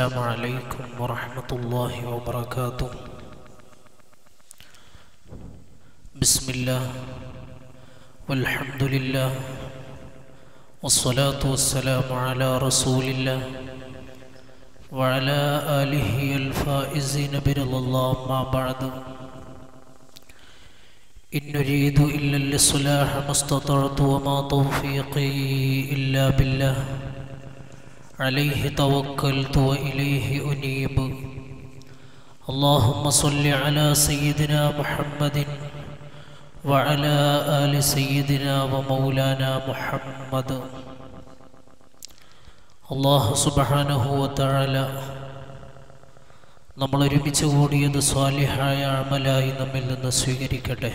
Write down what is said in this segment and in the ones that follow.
السلام عليكم ورحمة الله وبركاته بسم الله والحمد لله والصلاة والسلام على رسول الله وعلى آله الفائزين برضا الله ما بعد إن نريد إلا الإصلاح ما استطعت وما توفيقي إلا بالله عليه توكلت وإليه أنيب اللهم صل على سيدنا محمد وعلى آل سيدنا ومولانا محمد അള്ളാഹു സുബാനഹുവത്താഴല നമ്മൾ ഒരുമിച്ച് കൂടിയത് സ്വാലിഹായ അമലായി നമ്മിൽ നിന്ന് സ്വീകരിക്കട്ടെ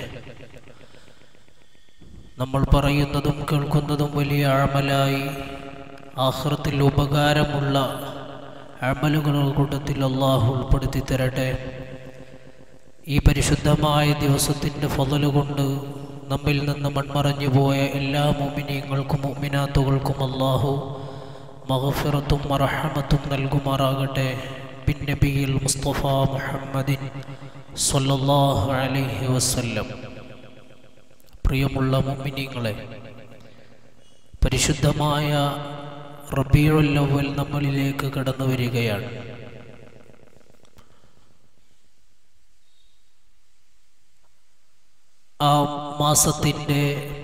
നമ്മൾ പറയുന്നതും കേൾക്കുന്നതും വലിയ അമലായി ആഹ്റത്തിൽ ഉപകാരമുള്ള അമലുകളുടെ കൂട്ടത്തിൽ അള്ളാഹു ഉൾപ്പെടുത്തി തരട്ടെ ഈ പരിശുദ്ധമായ ദിവസത്തിൻ്റെ ഫതലുകൊണ്ട് നമ്മിൽ നിന്ന് മൺമറഞ്ഞു പോയ എല്ലാ മുമിനിയങ്ങൾക്കും മുമിനാത്തുകൾക്കും അള്ളാഹു മഹഫിറത്തും മറഹമത്തും നൽകുമാറാകട്ടെ ബിൻ നബിയിൽ മുസ്തഫ മുഹമ്മദിൻ സല്ലല്ലാഹു അലൈഹി വസല്ലം പ്രിയമുള്ള മുമിനിങ്ങളെ പരിശുദ്ധമായ റബീഉൽ അവൽ നമ്മളിലേക്ക് കടന്നു വരികയാണ് ആ മാസത്തിൻ്റെ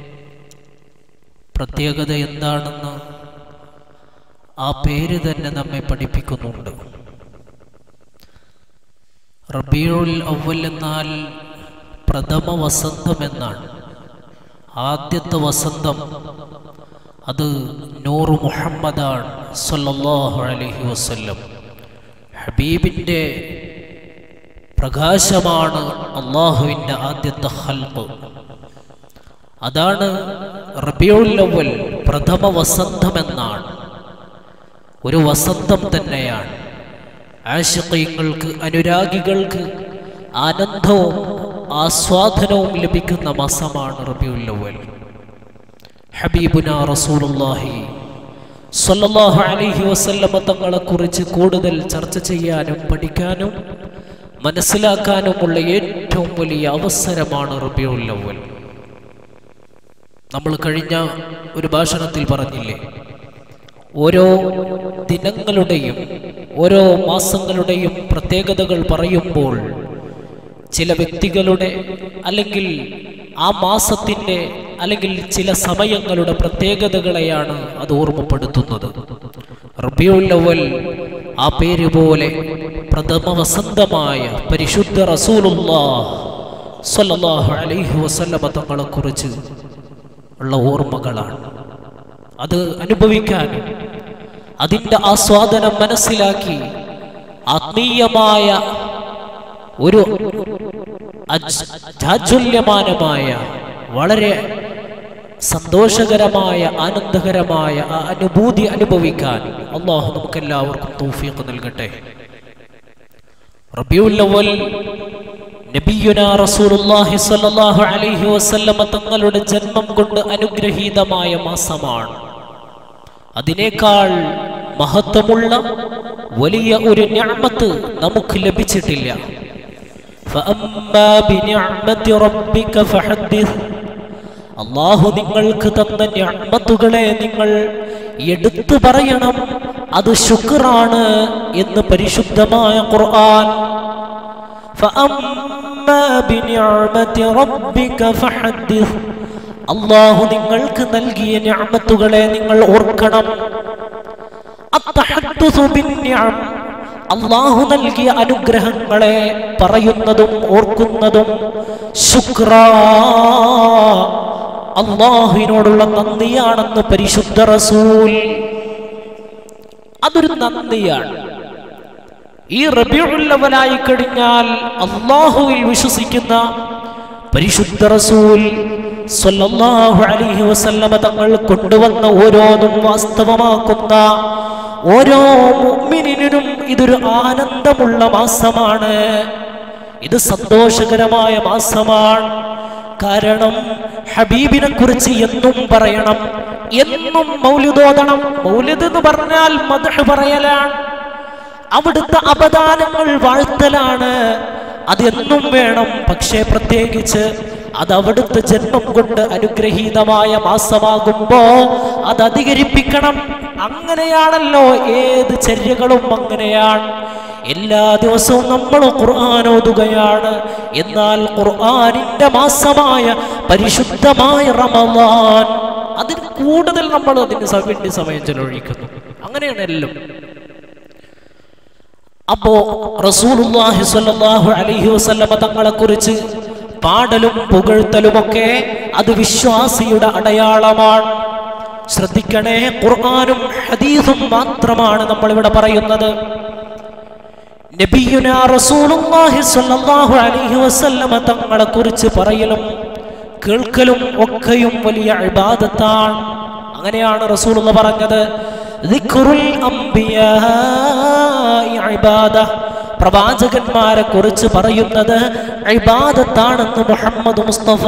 പ്രത്യേകത എന്താണെന്ന് ആ പേര് തന്നെ നമ്മെ പഠിപ്പിക്കുന്നുണ്ട് റബീഉൽ അവൽ എന്നാൽ പ്രഥമ വസന്തം എന്നാണ് ആദ്യത്തെ വസന്തം അത് നൂറ് മുഹമ്മദാണ് സല്ലല്ലാഹു അലൈഹി വസല്ലം ഹബീബിൻ്റെ പ്രകാശമാണ് അള്ളാഹുവിൻ്റെ ആദ്യത്തെ ഹൽബ് അതാണ് റബിയുൽ അവൽ പ്രഥമ വസന്തമെന്നാണ് ഒരു വസന്തം തന്നെയാണ് ആശിക്കങ്ങൾക്ക് അനുരാഗികൾക്ക് ആനന്ദവും ആസ്വാദനവും ലഭിക്കുന്ന മാസമാണ് റബിയുൽ അവൽ ഹബീബുന റസൂലുള്ളാഹി സ്വല്ലല്ലാഹു അലൈഹി വസല്ലമ തങ്ങളെ കുറിച്ച് കൂടുതൽ ചർച്ച ചെയ്യാനും പഠിക്കാനും മനസ്സിലാക്കാനുമുള്ള ഏറ്റവും വലിയ അവസരമാണ് റബിയുൽ അവൽ നമ്മൾ കഴിഞ്ഞ ഒരു ഭാഷണത്തിൽ പറഞ്ഞില്ലേ ഓരോ ദിനങ്ങളുടെയും ഓരോ മാസങ്ങളുടെയും പ്രത്യേകതകൾ പറയുമ്പോൾ ചില വ്യക്തികളുടെ അല്ലെങ്കിൽ ആ മാസത്തിൻ്റെ അല്ലെങ്കിൽ ചില സമയങ്ങളുടെ പ്രത്യേകതകളെയാണ് അത് ഓർമ്മപ്പെടുത്തുന്നത് റബിയുല്ലവൽ ആ പേര് പോലെ പ്രഥമ വസന്തമായ പരിശുദ്ധ റസൂലുല്ലാഹ് അലൈഹി വസല്ലമ തങ്ങളെ കുറിച്ച് ഉള്ള ഓർമ്മകളാണ് അത് അനുഭവിക്കാനും അതിൻ്റെ ആസ്വാദനം മനസ്സിലാക്കി ആത്മീയമായ ഒരു ജാജ്വല്യമാനമായ വളരെ സന്തോഷകരമായ ആനന്ദകരമായ ആ അനുഭൂതി അനുഭവിക്കാൻ അള്ളാഹു നമുക്കെല്ലാവർക്കും തൗഫീഖ് നൽകട്ടെ റബിയുല്ലവൽ നബിയുന റസൂലുള്ളാഹി സ്വല്ലല്ലാഹു അലൈഹി വസല്ലമ തങ്ങളുടെ ജന്മം കൊണ്ട് അനുഗ്രഹീതമായ മാസമാണ് അതിനേക്കാൾ മഹത്വമുള്ള വലിയ ഒരു ഞാമത്ത് നമുക്ക് ലഭിച്ചിട്ടില്ല അള്ളാഹു നിങ്ങൾക്ക് തന്ന ഞാമത്തുകളെ നിങ്ങൾ എടുത്തു പറയണം അത് ശുക്രാണ് എന്ന് പരിശുദ്ധമായ ഖുർആൻ അള്ളാഹു നിങ്ങൾക്ക് നൽകിയ ഞാമത്തുകളെ നിങ്ങൾ ഓർക്കണം അള്ളാഹു നൽകിയ അനുഗ്രഹങ്ങളെ പറയുന്നതും ഓർക്കുന്നതും ശുക്ര അള്ളാഹുവിനോടുള്ള നന്ദിയാണെന്ന് പരിശുദ്ധ റസൂൽ അതൊരു നന്ദിയാണ് ഈ റബിയുള്ളവനായി കഴിഞ്ഞാൽ അള്ളാഹുവിൽ വിശ്വസിക്കുന്ന പരിശുദ്ധ റസൂൽ സല്ലല്ലാഹു അലൈഹി വസല്ലമ തങ്ങൾ കൊണ്ടുവന്ന ഓരോന്നും വാസ്തവമാക്കുന്ന ഓരോ മുഅ്മിനിനും ഇതൊരു ആനന്ദമുള്ള മാസമാണ് ഇത് സന്തോഷകരമായ മാസമാണ് കാരണം ഹബീബിനെ കുറിച്ച് എന്നും പറയണം എന്നും മൗലിദോദണം മൗലിദ് എന്ന് പറഞ്ഞാൽ മദഹ് പറയലാണ് അവിടുത്തെ അപദാനങ്ങൾ വാഴ്ത്തലാണ് അതെന്നും വേണം പക്ഷേ പ്രത്യേകിച്ച് അത് അവിടുത്തെ ജന്മം കൊണ്ട് അനുഗ്രഹീതമായ മാസമാകുമ്പോ അത് അധികരിപ്പിക്കണം അങ്ങനെയാണല്ലോ ഏത് ചര്യകളും അങ്ങനെയാണ് എല്ലാ ദിവസവും നമ്മൾ ഖുർആൻ ഓതുകയാണ് എന്നാൽ ഖുർആനിന്റെ മാസമായ പരിശുദ്ധമായ റമദാൻ അതിന് കൂടുതൽ നമ്മൾ അതിന് സ- വേണ്ടി സമയം ചെലവഴിക്കുന്നു അങ്ങനെയാണ് എല്ലാം അപ്പോ റസൂലുള്ളാഹി സ്വല്ലല്ലാഹു അലൈഹി വസല്ലമ തങ്ങളെ കുറിച്ച് പാടലും പുകഴ്ത്തലുമൊക്കെ അത് വിശ്വാസിയുടെ അടയാളമാണ് ശ്രദ്ധിക്കണേ ഖുർആനും ഹദീസും മാത്രമാണ് നമ്മൾ ഇവിടെ പറയുന്നത് നബിയുനാ റസൂലുള്ളാഹി സ്വല്ലല്ലാഹു അലൈഹി വസല്ലമ തങ്ങളെ കുറിച്ച് പറയലും കേൾക്കലും ഒക്കെയും വലിയ ഇബാദത്താണ് അങ്ങനെയാണ് റസൂലുള്ള പറഞ്ഞത് ദിക്റുൽ അംബിയാഇ ഇബാദ പ്രവാചകന്മാരെ കുറിച്ച് പറയുന്നത് ഇബാദത്താണെന്ന് മുഹമ്മദ് മുസ്തഫ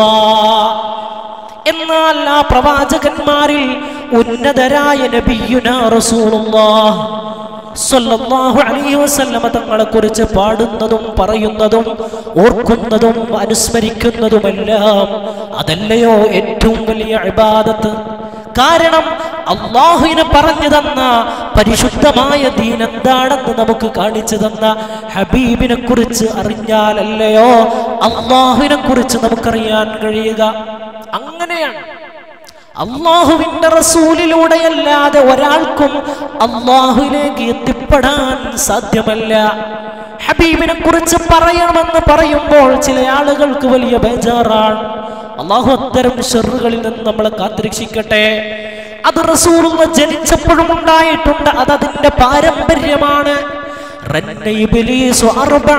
എന്നാൽ ആ പ്രവാചകന്മാരിൽ ഉന്നതരായ നബിയുനാ റസൂലുള്ളാഹ് സ്വല്ലല്ലാഹു അലൈഹി വസല്ലമ തങ്ങളെ കുറിച്ച് പാടുന്നതും പറയുന്നതും ഓർക്കുന്നതും അനുസ്മരിക്കുന്നതുമെല്ലാം അതല്ലയോ ഏറ്റവും വലിയ ഇബാദത്ത് കാരണം അള്ളാഹുവിനെ പറഞ്ഞു തന്ന പരിശുദ്ധമായ ദീൻ എന്താണെന്ന് നമുക്ക് കാണിച്ചു തന്ന ഹബീബിനെ കുറിച്ച് അറിഞ്ഞാലല്ലയോ അള്ളാഹുവിനെ കുറിച്ച് നമുക്കറിയാൻ കഴിയുക അങ്ങനെയാണ് അള്ളാഹുവിന്റെ റസൂലിലൂടെയല്ലാതെ ഒരാൾക്കും അള്ളാഹുവിലേക്ക് എത്തിപ്പെടാൻ സാധ്യമല്ല ഹബീബിനെ കുറിച്ച് പറയണമെന്ന് പറയുമ്പോൾ ചില ആളുകൾക്ക് വലിയ ബേജാറാണ് അള്ളാഹു അത്തരം ഷെറുകളിൽ നിന്ന് നമ്മളെ കാത്തിരക്ഷിക്കട്ടെ അത് റസൂലുള്ള ജനിച്ചപ്പോഴും ഉണ്ടായിട്ടുണ്ട് അത് അതിന്റെ പാരമ്പര്യമാണ് റന്ന ഇബ്ലീസു അർബഅ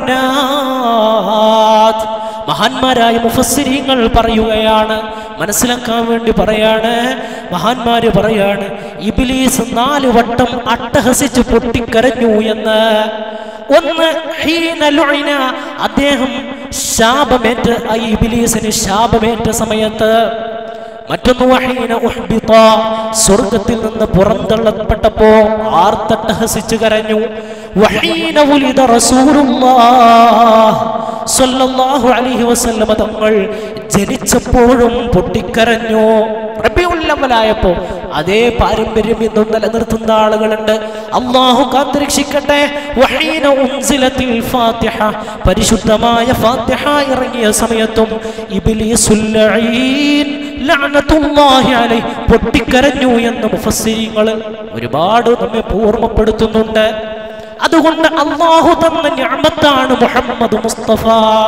റന്നാത്ത്. മഹാന്മാരായ മുഫസ്സിരിങ്ങൾ പറയുകയാണ് മനസ്സിലാക്കാൻ വേണ്ടി പറയാണ് മഹാന്മാര് പറയാണ് ഇബിലീസ് നാല് വട്ടം അട്ടഹസിച്ച് പൊട്ടിക്കരഞ്ഞു എന്ന് ഒന്ന് ഹീന ലുഇന, അദ്ദേഹം ശാപമേറ്റ് ആ ഇബിലീസിന് ശാപമേറ്റ സമയത്ത് മറ്റൊന്ന് വഹീന ഉഹ്ബിത സ്വർഗത്തിൽ നിന്ന് പുറന്തള്ളപ്പെട്ടപ്പോ ആർത്തട്ടഹസിച്ചു കരഞ്ഞു വഹീന ഉലിദ റസൂലുള്ളാഹ് സ്വല്ലല്ലാഹു അലൈഹി വസല്ലമ തങ്ങൾ ജനിച്ചപ്പോഴും പൊട്ടിക്കരഞ്ഞു റബിയുല്ലവലായപ്പോ അതേ പാരമ്പര്യം ഇന്നും നിലനിർത്തുന്ന ആളുകളുണ്ട് അള്ളാഹു കാത്തിരക്ഷിക്കട്ടെ വഹീന ഉൻസിലത്തിൽ ഫാത്തിഹ പരിശുദ്ധമായ ഫാത്തിഹ ഇറങ്ങിയ സമയത്തും ഇബ്ലീസുൽ ലഈൻ ലഅനത്തുല്ലാഹി അലൈഹി പൊട്ടിക്കരഞ്ഞു എന്ന് മുഫസ്സിരിങ്ങൾ ഒരുപാട് നമ്മെ പൂർമ്മപ്പെടുത്തുന്നുണ്ട് അതുകൊണ്ട് അള്ളാഹു തന്ന ഞാമത്താണ് മുഹമ്മദ് മുസ്തഫ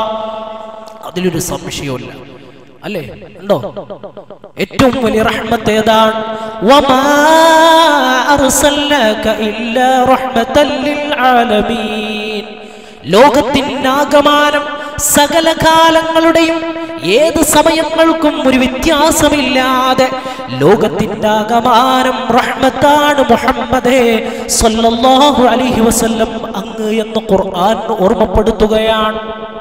അതിലൊരു സംശയമില്ല അല്ലേ ഉണ്ടോ ഏറ്റവും വലിയ റഹ്മത്ത് ഏതാണ് വമാ അർസൽനാക ഇല്ലാ റഹ്മത്തൻ ലിൽ ആലമീൻ ലോകത്തിനാകമാനം സകല കാലങ്ങളുടെയും ഏത് സമയങ്ങൾക്കും ഒരു വ്യത്യാസമില്ലാതെ ലോകത്തിൻ്റെ ആകമാനം റഹ്മത്താണ് മുഹമ്മദേ സല്ലല്ലാഹു അലൈഹി വസല്ലം അങ്ങ് എന്ന് ഖുർആൻ ഓർമ്മപ്പെടുത്തുകയാണ്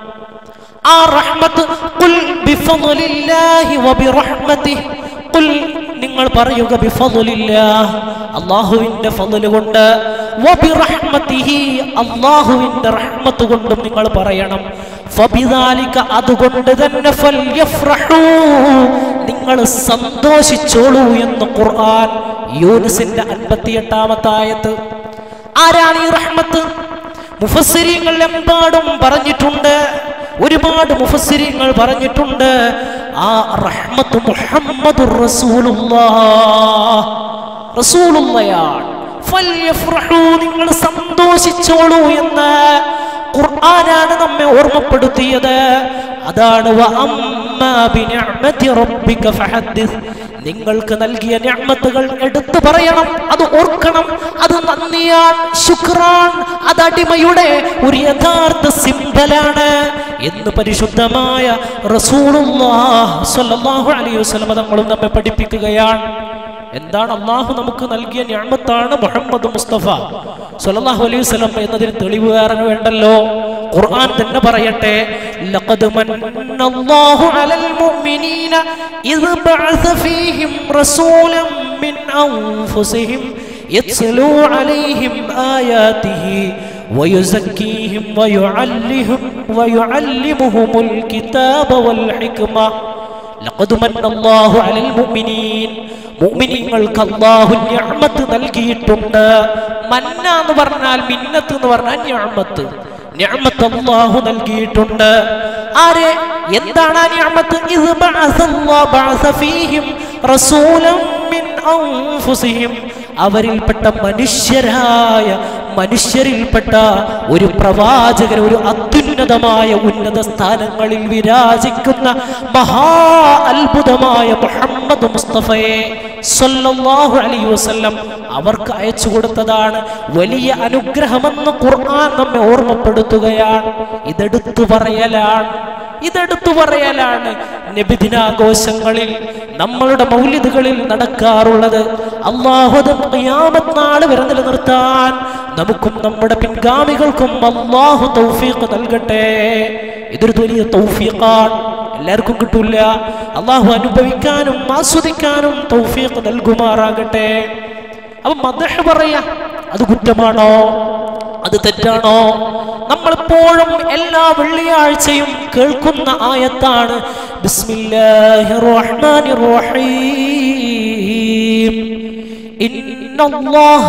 ആ റഹ്മത്ത് ഖുൽ ബിഫദ്ലില്ലാഹി വബിറഹ്മതിഹി ഖുൽ നിങ്ങൾ പറയുക ബിഫദ്ലില്ലാഹ് അല്ലാഹുവിന്റെ ഫضل കൊണ്ട് വബിറഹ്മതിഹി അല്ലാഹുവിന്റെ റഹ്മത്ത് കൊണ്ടും നിങ്ങൾ പറയണം ഫബിദാലിക അതുകൊണ്ട് തന്നെ ഫൽയഫ്റഹൂ നിങ്ങൾ സന്തോഷിച്ചോളൂ എന്ന് ഖുർആൻ യൂനുസിന്റെ അൻപത്തിയെട്ടാമത്തെ ആയത്ത് ആരാണ് ഈ റഹ്മത്ത് മുഫസ്സിരിങ്ങൾ എമ്പാടും പറഞ്ഞിട്ടുണ്ട് ഒരുപാട് മുഫസ്സിരിങ്ങൾ പറഞ്ഞിട്ടുണ്ട് ആ റഹ്മത്ത് മുഹമ്മദുർ റസൂലുള്ളാഹ് റസൂലുള്ളയാണ് ഫൽയഫ്റഹൂ നിങ്ങൾ സന്തോഷിച്ചോളൂ എന്ന് ഖുർആനാണ് നമ്മെ ഓർമ്മപ്പെടുത്തിയത് അതാണ് വഅമ്മാ ബിനിഅ്മതി റബ്ബിക ഫഹദ്ദിസ് നിങ്ങൾക്ക് നൽകിയ ഞാമത്തുകൾ എടുത്തു പറയണം അത് ഓർക്കണം അത് നന്ദിയാൻ ശുക്രാൻ അത് അടിമയുടെ ഒരു യഥാർത്ഥ സിംബലാണ് എന്ന് പരിശുദ്ധമായ റസൂലുള്ളാഹ് സ്വല്ലല്ലാഹു അലൈഹി വസല്ലം തങ്ങളും നമ്മെ പഠിപ്പിക്കുകയാണ് എന്താണ് അള്ളാഹു നമുക്ക് നൽകിയ ഞാമത്താണ് മുഹമ്മദ് മുസ്തഫ സ്വല്ലല്ലാഹു അലൈഹി വസല്ലം എന്നതിന് തെളിവ് വേറെ വേണ്ടല്ലോ ഖുർആൻ തന്നെ പറയട്ടെ ലഖദ് മന്നല്ലാഹു അലൽ മുഅ്മിനീന ഇദ് ബഅസ ഫീഹിം റസൂലൻ മിൻ അൻഫുസിഹിം യത്ലൂ അലൈഹിം ആയാതിഹി ويزكيهم ويعلهم ويعلمهم الكتاب والحكمة لقد من الله على المؤمنين മുഅ്മിനീങ്ങൾക്ക് അല്ലാഹു നിഅമത്ത് നൽകിയിട്ടുണ്ട് മന്ന എന്ന് പറഞ്ഞാൽ മിന്നത്ത് എന്ന് പറഞ്ഞാൽ നിഅമത്ത് നിഅമത്ത് അല്ലാഹു നൽകിയിട്ടുണ്ട് ആരെ എന്താണ് ആ നിഅമത്ത് ഇത് ബഅസല്ലാഹു ബഅസ ഫീഹിം റസൂലൻ മിൻ അൻഫുസിഹിം അവരിൽപ്പെട്ട മനുഷ്യരായ മനുഷ്യരിൽപ്പെട്ട ഒരു പ്രവാചകൻ ഒരു അത്യുന്നതമായ ഉന്നത സ്ഥാനങ്ങളിൽ വിരാജിക്കുന്ന മഹാ അത്ഭുതമായ മുഹമ്മദ് മുസ്തഫയെ സല്ലല്ലാഹു അലൈഹി വസല്ലം അവർക്ക് അയച്ചു കൊടുത്തതാണ് വലിയ അനുഗ്രഹമെന്ന് ഖുർആൻ നമ്മെ ഓർമ്മപ്പെടുത്തുകയാണ് ഇതെടുത്തു പറയലാണ് ഇതെടുത്തു പറയലാണ് നബിദിനാഘോഷങ്ങളിൽ നമ്മളുടെ മൗലിദുകളിൽ നടക്കാറുള്ളത് അള്ളാഹുദ് ഖിയാമത്ത് നാൾ വരെ നിലനിർത്താൻ നമുക്കും നമ്മുടെ പിൻഗാമികൾക്കും അള്ളാഹു തൗഫീഖ് നൽകട്ടെ ഇതൊരു വലിയ തൗഫീഖാണ് എല്ലാവർക്കും കിട്ടൂല അള്ളാഹു അനുഭവിക്കാനും ആസ്വദിക്കാനും തൗഫീഖ് നൽകുമാറാകട്ടെ അപ്പൊ മദഹ് പറയാ അത് കുറ്റമാണോ അത് തെറ്റാണോ നമ്മളെപ്പോഴും എല്ലാ വെള്ളിയാഴ്ചയും കേൾക്കുന്ന ആയത്താണ് ബിസ്മില്ലാഹിർ റഹ്മാനിർ റഹീം ഇന്നല്ലാഹ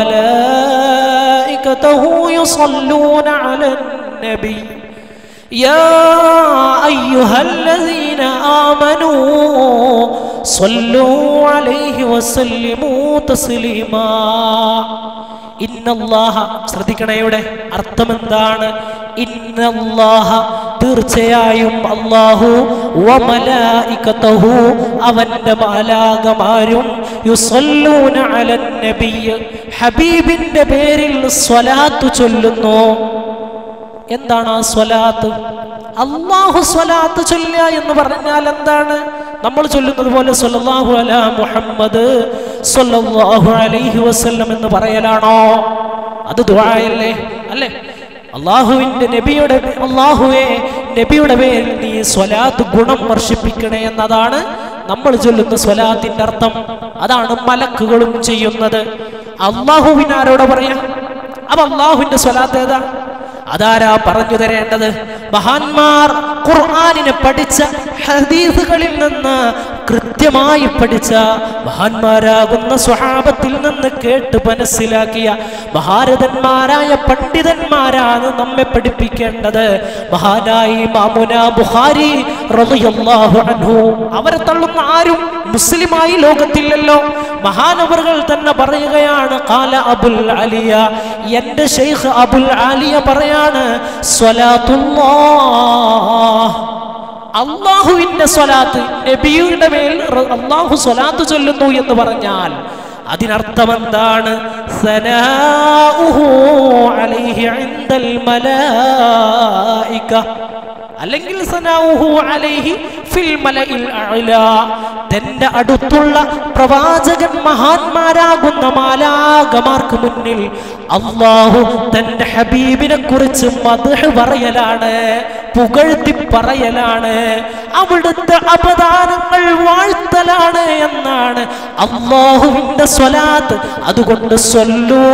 വമലായികതഹു യുصلون على النبي يا أيها الذين آمنوا صلوا عليه وسلموا تسليما ഇന്നല്ലാഹ ശ്രദ്ധിക്കണേ ഇവിടെ അർത്ഥം എന്താണ് ഇന്നല്ലാഹ തീർച്ചയായും അല്ലാഹു വമലായികതഹു അവന്റെ മാലാകമാരും യുസല്ലൂന അലൻ നബിയ്യ് ഹബീബിന്റെ പേരിൽ സ്വലാത്ത് ചൊല്ലുന്നു എന്താണ് ആ സ്വലാത്ത് അള്ളാഹു സ്വലാത്ത് ചൊല്ലുക എന്ന് പറഞ്ഞാൽ എന്താണ് നമ്മൾ ചൊല്ലുന്നത് പോലെ സല്ലല്ലാഹു അലാ മുഹമ്മദ് സല്ലല്ലാഹു അലൈഹി വസല്ലം എന്ന് പറയലാണോ അത് ദുആയല്ലേ അല്ലേ അള്ളാഹുവിന്റെ നബിയുടെ അള്ളാഹുവെ നബിയുടെ പേരിൽ നീ സ്വലാത്ത് ഗുണം വർഷിപ്പിക്കണേ എന്നതാണ് നമ്മൾ ചൊല്ലുന്ന സ്വലാത്തിന്റെ അർത്ഥം അതാണ് മലക്കുകളും ചെയ്യുന്നത് അള്ളാഹുവിനാരോട് പറയാം അപ്പൊ അള്ളാഹുവിന്റെ സ്വലാത്ത് ഏതാ അതാരാ പറഞ്ഞു തരേണ്ടത് മഹാന്മാർ ഖുർആാനിനെ പഠിച്ച ഹദീസുകളിൽ നിന്ന് കൃത്യമായി പഠിച്ച മഹാന്മാരാകുന്ന സ്വഹാബത്തിൽ നിന്ന് കേട്ട് മനസ്സിലാക്കിയ മഹാരഥന്മാരായ പണ്ഡിതന്മാരാണ് നമ്മെ പഠിപ്പിക്കേണ്ടത് മഹാനായി മാമുന ബുഹാരി റളിയല്ലാഹു അൻഹു അവരെ തള്ളുന്ന ആരും മുസ്ലിമായി ലോകത്തില്ലല്ലോ മഹാനവറുകൾ തന്നെ പറയുകയാണ് കാല അബുൽ അലിയ എന്റെ ഷെയ്ഖ് അബുൽ ആലിയ പറയാണ് സ്വലാത്തുല്ലാഹ് അള്ളാഹുവിന്റെ സ്വലാത്ത് നബിയുടെ മേൽ റ- അള്ളാഹു സ്വലാത്ത് ചൊല്ലുന്നു എന്ന് പറഞ്ഞാൽ അതിനർത്ഥം എന്താണ് സനാഉഹു അലൈഹി ഇൻദൽ മലായിക അല്ലെങ്കിൽ സനാഉഹു അലൈഹി ഫിൽ മലഇൽ അഅ്ലാ തന്റെ അടുത്തുള്ള പ്രവാചകൻ മഹാന്മാരാകുന്ന മാലാകമാർക്ക് മുന്നിൽ അള്ളാഹു തന്റെ ഹബീബിനെ കുറിച്ച് മദ്ഹ് പറയലാണ് പുകഴ്ത്തി പറയലാണ് അവിടുത്തെ അപദാനങ്ങൾ വാഴ്ത്തലാണ് എന്നാണ് അള്ളാഹുവിന്റെ സ്വലാത്ത് അതുകൊണ്ട് സ്വല്ലൂ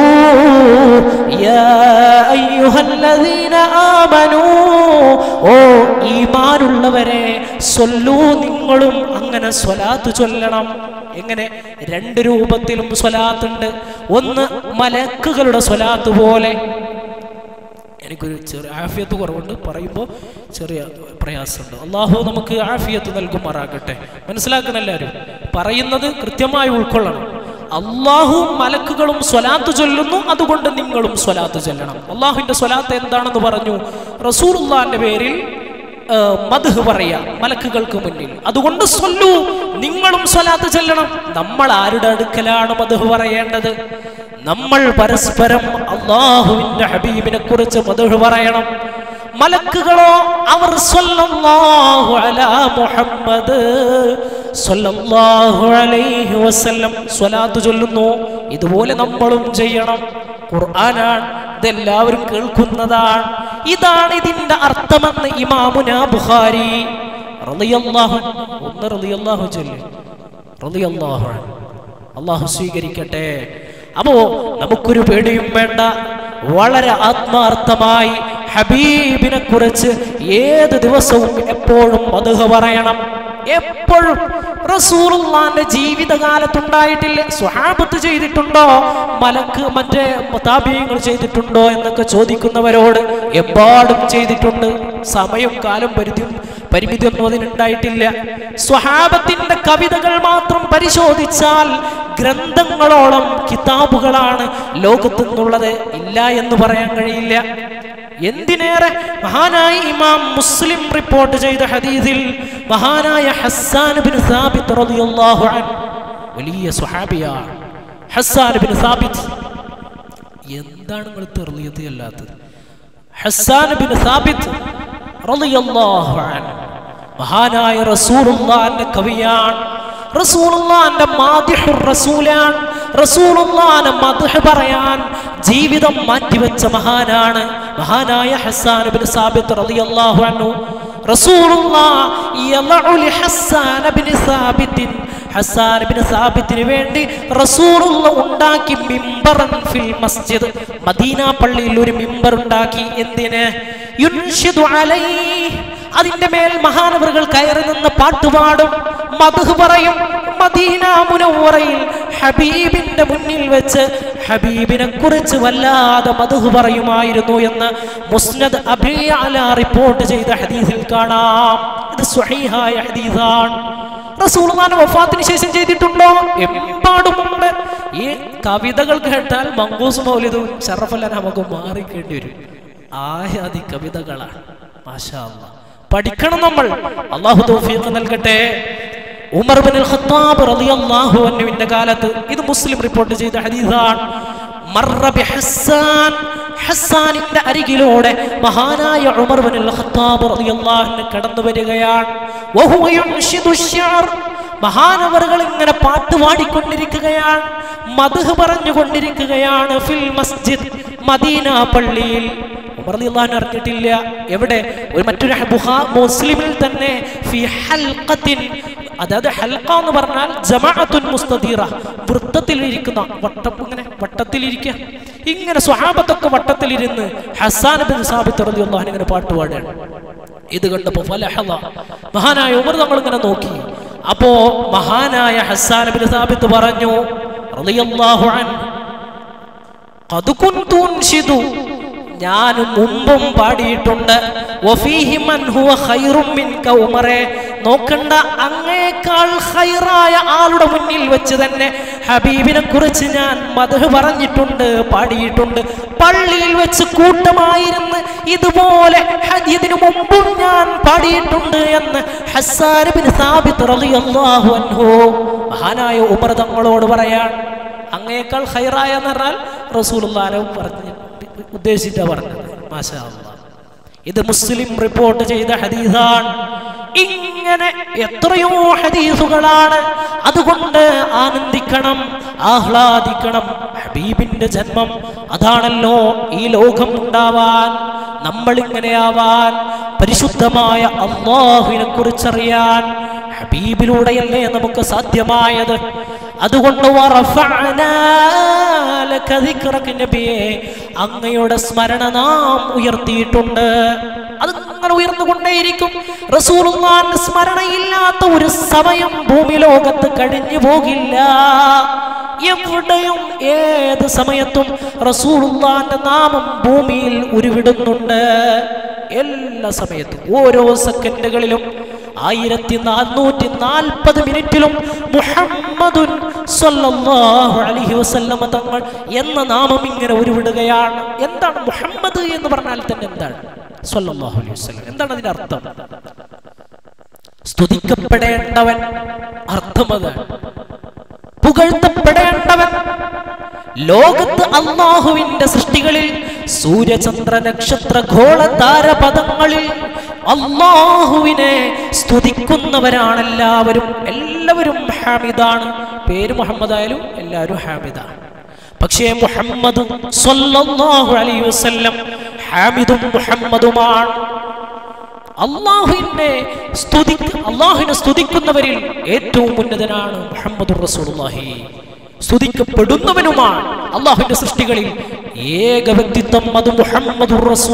യാ അയ്യുഹല്ലദീന ആമനൂ ഓ ഈമാനുള്ളവരെ സ്വല്ലൂ നിങ്ങളും അങ്ങനെ സ്വലാത്ത് ചൊല്ലണം എങ്ങനെ രണ്ട് രൂപത്തിലും സ്വലാത്തുണ്ട് ഒന്ന് മലക്കുകളുടെ സ്വലാത്ത് പോലെ എനിക്കൊരു ചെറിയ ആഫിയത്ത് കുറവുണ്ട് പറയുമ്പോൾ ചെറിയ പ്രയാസമുണ്ട് അള്ളാഹു നമുക്ക് ആഫിയത്ത് നൽകുമാറാകട്ടെ മനസ്സിലാക്കണം എല്ലാവരും പറയുന്നത് കൃത്യമായി ഉൾക്കൊള്ളണം അള്ളാഹു മലക്കുകളും സ്വലാത്ത് ചൊല്ലുന്നു അതുകൊണ്ട് നിങ്ങളും സ്വലാത്ത് ചൊല്ലണം അള്ളാഹുവിന്റെ സ്വലാത്ത് എന്താണെന്ന് പറഞ്ഞു റസൂലുള്ളാന്റെ പേരിൽ മധു പറയാ മലക്കുകൾക്ക് മുന്നിൽ അതുകൊണ്ട് സ്വല്ലു നിങ്ങളും സ്വലാത്ത് ചെല്ലണം നമ്മൾ ആരുടെ അടുക്കലാണ് മധു പറയേണ്ടത് നമ്മൾ പരസ്പരം അള്ളാഹുവിന്റെ ഹബീബിനെ കുറിച്ച് മധു പറയണം മലക്കുകളോ അവർ സ്വല്ലല്ലാഹു അലാ മുഹമ്മദ് സ്വല്ലല്ലാഹു അലൈഹി വസല്ലം സ്വലാത്ത് ചൊല്ലുന്നു ഇതുപോലെ നമ്മളും ചെയ്യണം ഖുർആനാണ് ഇതെല്ലാവരും കേൾക്കുന്നതാണ് ഇതാണ് ഇതിന്റെ അർത്ഥമെന്ന് ഇമാമുന ബുഖാരി റളിയല്ലാഹു അൻഹു. ഒന്ന് റളിയല്ലാഹു ചൊല്ലി റളിയല്ലാഹു അൻഹു. അള്ളാഹു സ്വീകരിക്കട്ടെ അപ്പോ നമുക്കൊരു പേടിയും വേണ്ട വളരെ ആത്മാർത്ഥമായി ഹബീബിനെ കുറിച്ച് ഏത് ദിവസവും എപ്പോഴും മധുഹ പറയണം എപ്പോഴും റസൂലുള്ളാന്റെ ജീവിതകാലത്തുണ്ടായിട്ടില്ല സ്വഹാബത്ത് ചെയ്തിട്ടുണ്ടോ മലക്ക് മറ്റേ താപീയങ്ങൾ ചെയ്തിട്ടുണ്ടോ എന്നൊക്കെ ചോദിക്കുന്നവരോട് എമ്പാടും ചെയ്തിട്ടുണ്ട് സമയം കാലം പരിധിയും പരിമിതിയൊന്നും അതിനുണ്ടായിട്ടില്ല സ്വഹാബത്തിന്റെ കവിതകൾ മാത്രം പരിശോധിച്ചാൽ ഗ്രന്ഥങ്ങളോളം കിതാബുകളാണ് ലോകത്തു നിന്നുള്ളത് ഇല്ല എന്ന് പറയാൻ കഴിയില്ല എന്തിനേറെ മഹാനായ ഇമാം മുസ്ലിം റിപ്പോർട്ട് ചെയ്ത ഹദീസിൽ മഹാനായ ഹസ്സാൻ ബിൻ സാബിത്ത് റളിയല്ലാഹു അൻഹു വലിയ സ്വഹാബിയാണ് ഹസ്സാൻ ബിൻ സാബിത്ത് എന്താണ് നിങ്ങൾ തെറിയത് അല്ലാത്തത് ഹസ്സാൻ ബിൻ സാബിത്ത് റളിയല്ലാഹു അൻഹു മഹാനായ റസൂലുള്ളാഹിന്റെ കവിയാണ് റസൂലുള്ളാഹിന്റെ മാദിഹുർ റസൂലാണ് റസൂലുള്ളാഹിനെ മദ്ഹ് പറയാൻ ജീവിതം മാറ്റിവെച്ച മഹാനാണ് മഹാനായ ഹസ്സാൻ ബിൻ സാബിത്ത് റളിയല്ലാഹു അൻഹു റസൂലുള്ളാഹ് യളഉ ലി ഹസ്സാൻ ബിൻ സാബിത്തിൻ ഹസ്സാൻ ബിൻ സാബിത്തിന് വേണ്ടി റസൂലുള്ള ഉണ്ടാക്കി മിമ്പറൻ ഫിൽ മസ്ജിദ് മദീന പള്ളിയിൽ ഒരു മിമ്പർ ഉണ്ടാക്കി എന്തിന് യുൻഷിദു അലൈഹി അതിന്റെ മേൽ മഹാനവറുകൾ കയറി നിന്ന് പാട്ടുപാടും മധു പറയും മദീന മുനവറയിൽ ഹബീബിന്റെ മുന്നിൽ വെച്ച് ഹബീബിനെ കുറിച്ച് വല്ലാതെ മധു പറയുമായിരുന്നു എന്ന് മുസ്നദ് അബിയാല റിപ്പോർട്ട് ചെയ്ത ഹദീസിൽ കാണാം ഇത് സ്വഹീഹായ ഹദീസാണ് റസൂലുള്ളാഹിന്റെ വഫാത്തിന് ശേഷം ചെയ്തിട്ടുണ്ടോ എമ്പാടുമുണ്ട് ഈ കവിതകൾ കേട്ടാൽ മങ്കൂസ് മൗലിദും ഷറഫല്ല നമുക്ക് മാറിക്കേണ്ടി വരും ആയാതി കവിതകളാണ് മാഷാ അല്ലാ പഠിക്കണം നമ്മൾ അള്ളാഹു തൗഫീഖ് നൽകട്ടെ ഉമർ ബിൻ ഖത്താബ് റളിയല്ലാഹു അൻഹുവിന്റെ കാലത്ത് ഇത് മുസ്ലിം റിപ്പോർട്ട് ചെയ്ത ഹദീസാണ് മർറ ബി ഹസ്സാൻ ഹസ്സാനിന്റെ അരികിലൂടെ മഹാനായ ഉമർ ബിൻ ഖത്താബ് റളിയല്ലാഹു അൻഹു കടന്നു വരികയാണ് വഹുവ യുൻഷിദു അശ്ശഅർ മഹാനവറുകൾ ഇങ്ങനെ പാട്ട് പാടിക്കൊണ്ടിരിക്കുകയാണ് മധു പറഞ്ഞുകൊണ്ടിരിക്കുകയാണ് ഫിൽ മസ്ജിദ് മദീന പള്ളിയിൽ ഉമർ റളിയല്ലാഹു അറിഞ്ഞിട്ടില്ല എവിടെ ഒരു മറ്റൊരു ബുഹാ മുസ്ലിമിൽ തന്നെ ഫി ഹൽഖത്തിൻ അതായത് ഹൽക്ക എന്ന് പറഞ്ഞാൽ ജമാഅത്തുൻ മുസ്തദീറ വൃത്തത്തിൽ ഇരിക്കുന്ന വട്ടം ഇങ്ങനെ വട്ടത്തിലിരിക്കുക ഇങ്ങനെ സ്വഹാബത്തൊക്കെ വട്ടത്തിലിരുന്ന് ഹസാൻ ബിൻ സാബിത്ത് റളിയല്ലാഹു അൻഹു ഇങ്ങനെ പാട്ട് പാടുകയാണ് ഇത് കണ്ടപ്പോ ഫലഹള മഹാനായ ഉമർ നമ്മൾ ഇങ്ങനെ നോക്കി അപ്പോ മഹാനായ ഹസാൻ ബിൻ സാബിത്ത് പറഞ്ഞു റളിയല്ലാഹു അൻഹു ഖദ് കുൻതു ഉൻഷിദു ഞാൻ മുമ്പും പാടിയിട്ടുണ്ട് വഫീഹി മൻ ഹുവ ഖൈറും മിൻക ഉമറേ നോക്കണ്ട അങ്ങേക്കാൾ ഖൈറായ ആളുടെ മുന്നിൽ വെച്ച് തന്നെ ഹബീബിനെ കുറിച്ച് ഞാൻ മധു പറഞ്ഞിട്ടുണ്ട് പാടിയിട്ടുണ്ട് പള്ളിയിൽ വെച്ച് കൂട്ടമായിരുന്ന് ഇതുപോലെ ഹ- ഇതിനു മുമ്പും ഞാൻ പാടിയിട്ടുണ്ട് എന്ന് ഹസ്സാൻ ബിൻ സാബിത്ത് റളിയല്ലാഹു അൻഹു മഹാനായ ഉമർ തങ്ങളോട് പറയാൻ അങ്ങേക്കാൾ ഹൈറായ എന്ന് പറഞ്ഞാൽ റസൂലുള്ളാനെ പറഞ്ഞ് ഉദ്ദേശിച്ച പറഞ്ഞത് മാഷാ അല്ലാ. ഇത് മുസ്ലിം റിപ്പോർട്ട് ചെയ്ത ഹദീസാണ് ഇങ്ങനെ എത്രയോ ഹദീസുകളാണ് അതുകൊണ്ട് ആനന്ദിക്കണം ആഹ്ലാദിക്കണം ഹബീബിന്റെ ജന്മം അതാണല്ലോ ഈ ലോകം ഉണ്ടാവാൻ നമ്മൾ ഇങ്ങനെയാവാൻ പരിശുദ്ധമായ അള്ളാഹുവിനെ കുറിച്ചറിയാൻ ഹബീബിലൂടെയല്ലേ നമുക്ക് സാധ്യമായത് അതുകൊണ്ട് വറഫഅനാ ലക ദിക്റക നബിയേ അങ്ങയുടെ സ്മരണ നാം ഉയർത്തിയിട്ടുണ്ട് അത് അങ്ങനെ ഉയർന്നുകൊണ്ടേയിരിക്കും റസൂലുള്ളാഹിന്റെ സ്മരണയില്ലാത്ത ഒരു സമയം ഭൂമി ലോകത്ത് കഴിഞ്ഞു പോകില്ല എവിടെയും ഏത് സമയത്തും റസൂലുള്ളാഹിന്റെ നാമം ഭൂമിയിൽ ഉരുവിടുന്നുണ്ട് എല്ലാ സമയത്തും ഓരോ സെക്കൻഡുകളിലും ആയിരത്തി നാനൂറ്റി നാൽപ്പത് മിനിറ്റിലും മുഹമ്മദുൻ സ്വല്ലല്ലാഹു അലൈഹി വസല്ലമ തങ്ങൾ എന്ന നാമം ഇങ്ങനെ ഉരുവിടുകയാണ് എന്താണ് മുഹമ്മദ് എന്ന് പറഞ്ഞാൽ തന്നെ എന്താണ് സ്വല്ലല്ലാഹു അലൈഹി വസല്ലം എന്താണ് അതിന്റെ അർത്ഥം സ്തുതിക്കപ്പെടേണ്ടവൻ അർത്ഥമതാണ് പുകഴ്ത്തപ്പെടേണ്ടവൻ ലോകത്ത് അള്ളാഹുവിന്റെ സൃഷ്ടികളിൽ സൂര്യചന്ദ്ര നക്ഷത്ര ഘോള താരപദങ്ങളിൽ അള്ളാഹുവിനെ സ്തുതിക്കുന്നവരാണ് എല്ലാവരും എല്ലാവരും ഹാമിദാണ് പേര് മുഹമ്മദ് ആയാലും എല്ലാവരും ഹാമിദാണ് പക്ഷേ മുഹമ്മദ് സ്വല്ലല്ലാഹു അലൈഹി വസല്ലം ഹാമിദും മുഹമ്മദുമാണ് അള്ളാഹുവിനെ സ്തുതി അള്ളാഹുവിനെ സ്തുതിക്കുന്നവരിൽ ഏറ്റവും ഉന്നതനാണ് മുഹമ്മദ് റസൂലുള്ളാഹി സ്തുതിക്കപ്പെടുന്നവനുമാണ് അള്ളാഹുവിന്റെ സൃഷ്ടികളിൽ ഏക വ്യക്തിത്വം അത് മുഹമ്മദ്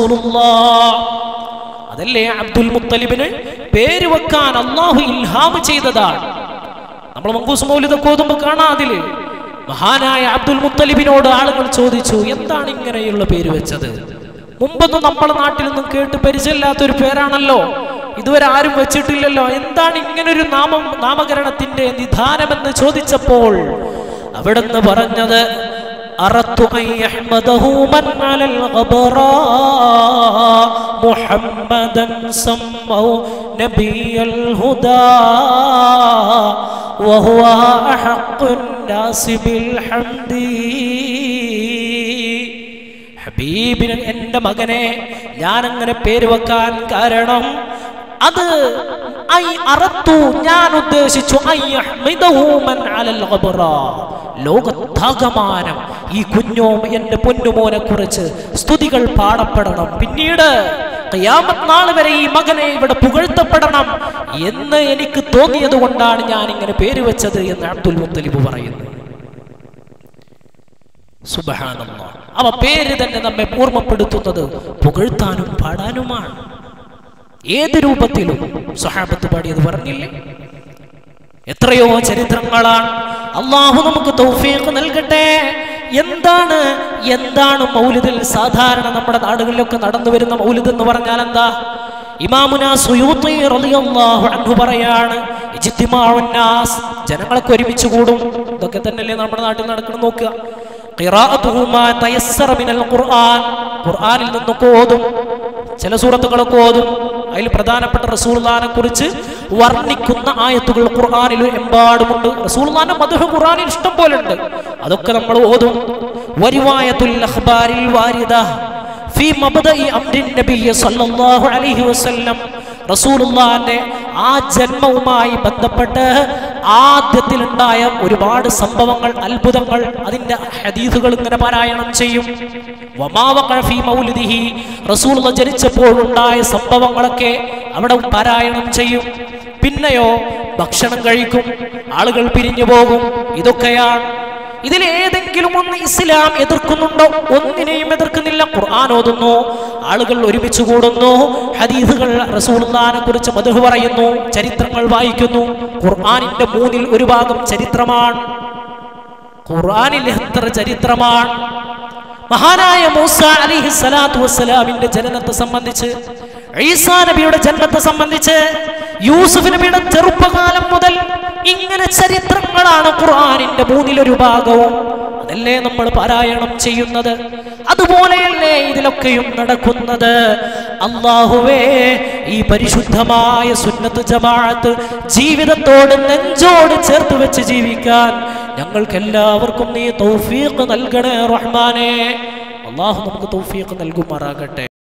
അതല്ലേ അബ്ദുൽ മുത്തലിബിന് പേര് വെക്കാൻ അള്ളാഹു ഇൽഹാം ചെയ്തതാണ് നമ്മൾ മങ്കൂസ് മൗലിതൊക്കെ ഓതുമ്പോൾ കാണാം അതില് മഹാനായ അബ്ദുൽ മുത്തലിബിനോട് ആളുകൾ ചോദിച്ചു എന്താണ് ഇങ്ങനെയുള്ള പേര് വെച്ചത് മുമ്പൊന്നും നമ്മുടെ നാട്ടിൽ നിന്നും കേട്ട് പരിചയമില്ലാത്ത ഒരു പേരാണല്ലോ ഇതുവരെ ആരും വെച്ചിട്ടില്ലല്ലോ എന്താണ് ഇങ്ങനൊരു നാമം നാമകരണത്തിന്റെ നിധാനമെന്ന് ചോദിച്ചപ്പോൾ അവിടുന്ന് പറഞ്ഞത് أردت أن يحمده من على الغبراء محمدا سموا نبي الهدى وهو أحق الناس بالحمد ഹബീബിന് എൻ്റെ മകനെ ഞാൻ അങ്ങനെ പേര് വെക്കാൻ കാരണം അത് ഐ അറത്തു ഞാൻ ഉദ്ദേശിച്ചു ഐ അഹ്മിദഹു മൻ അലൽ ഖബറ. ലോകത്താകമാനം ഈ കുഞ്ഞോം എൻ്റെ പൊന്നുമോനെ കുറിച്ച് സ്തുതികൾ പാടപ്പെടണം പിന്നീട് ഖിയാമത്ത് നാൾ വരെ ഈ മകനെ ഇവിടെ പുകഴ്ത്തപ്പെടണം എന്ന് എനിക്ക് തോന്നിയത് കൊണ്ടാണ് ഞാൻ ഇങ്ങനെ പേര് വെച്ചത് എന്ന് അബ്ദുൽ മുത്തലിബ് പറയുന്നു സുബഹാനല്ലാ അവ പേര് തന്നെ നമ്മെ ഓർമ്മപ്പെടുത്തുന്നത് പുകഴ്ത്താനും പാടാനുമാണ് ഏത് രൂപത്തിലും സഹാബത്ത് പാടിയത് പറഞ്ഞില്ലേ എത്രയോ ചരിത്രങ്ങളാണ് അള്ളാഹു നമുക്ക് തൗഫീഖ് നൽകട്ടെ എന്താണ് എന്താണ് മൗലിദിൽ സാധാരണ നമ്മുടെ നാടുകളിലൊക്കെ നടന്നു വരുന്ന മൗലിദ് എന്ന് പറഞ്ഞാൽ എന്താ ഇമാമുന സുയൂത്തി റളിയല്ലാഹു അൻഹു പറയാണ് ഇജ്തിമാഉൻ നാസ് ജനങ്ങളൊക്കെ ഒരുമിച്ച് കൂടും ഇതൊക്കെ തന്നെയല്ലേ നമ്മുടെ നാട്ടിൽ നടക്കണം നോക്കുക ഖിറാഅത്തുഹു മാ തയസ്സറ മിനൽ ഖുർആൻ ഖുർആനിൽ നിന്നൊക്കെ ഓതും ചില സൂറത്തുകളൊക്കെ ഓതും അതിൽ പ്രധാനപ്പെട്ട റസൂൽദാനെ കുറിച്ച് വർണ്ണിക്കുന്ന ആയത്തുകൾ ഖുർആനിൽ എമ്പാടുമുണ്ട് റസൂൽദാന്റെ മധുഹ ഖുർആനിൽ ഇഷ്ടം പോലെ ഉണ്ട് അതൊക്കെ നമ്മൾ ഓതും വരിവായത്തുൽ അഖ്ബാരിൽ വാരിദ ഫീ മബ്ദഇ അംരിൻ നബിയ്യ സല്ലല്ലാഹു അലൈഹി വസല്ലം റസൂലുള്ളാന്റെ ആ ജന്മവുമായി ബന്ധപ്പെട്ട് ആദ്യത്തിലുണ്ടായ ഒരുപാട് സംഭവങ്ങൾ അത്ഭുതങ്ങൾ അതിന്റെ ഹദീസുകൾ ഇങ്ങനെ പാരായണം ചെയ്യും വമാ വഖഅ ഫീ മൗലിദിഹി റസൂലുള്ള ജനിച്ചപ്പോഴുണ്ടായ സംഭവങ്ങളൊക്കെ അവിടെ പാരായണം ചെയ്യും പിന്നെയോ ഭക്ഷണം കഴിക്കും ആളുകൾ പിരിഞ്ഞു പോകും ഇതൊക്കെയാണ് ഇതിൽ ഏതെങ്കിലും ഒന്ന് ഇസ്ലാം എതിർക്കുന്നുണ്ടോ ഒന്നിനെയും എതിർക്കുന്നില്ല ഖുർആൻ ഓതുന്നു ആളുകൾ ഒരുമിച്ച് കൂടുന്നു ഹദീസുകൾ റസൂൽദാനെ കുറിച്ച് മധു പറയുന്നു ചരിത്രങ്ങൾ വായിക്കുന്നു ഖുർആനിന്റെ മൂന്നിൽ ഒരു ഭാഗം ചരിത്രമാണ് ഖുർആനിൽ എത്ര ചരിത്രമാണ് മഹാനായ മൂസ അലിഹി സ്വലാത്തു വസ്സലാമിന്റെ ജനനത്തെ സംബന്ധിച്ച് ഈസാ നബിയുടെ ജന്മത്തെ സംബന്ധിച്ച് യൂസുഫ് നബിയുടെ ചെറുപ്പകാലം മുതൽ ഇങ്ങനെ ചരിത്രങ്ങളാണ് ഖുർആനിന്റെ മൂന്നിലൊരു ഭാഗവും അതല്ലേ നമ്മൾ പാരായണം ചെയ്യുന്നത് അതുപോലെയല്ലേ ഇതിലൊക്കെയും നടക്കുന്നത് അള്ളാഹുവേ ഈ പരിശുദ്ധമായ സുന്നത്ത് ജമാഅത്ത് ജീവിതത്തോട് നെഞ്ചോട് ചേർത്ത് വെച്ച് ജീവിക്കാൻ ഞങ്ങൾക്ക് എല്ലാവർക്കും നീ തൗഫീഖ് നൽകണേ റഹ്മാനെ അള്ളാഹു നമുക്ക് തൗഫീഖ് നൽകുമാറാകട്ടെ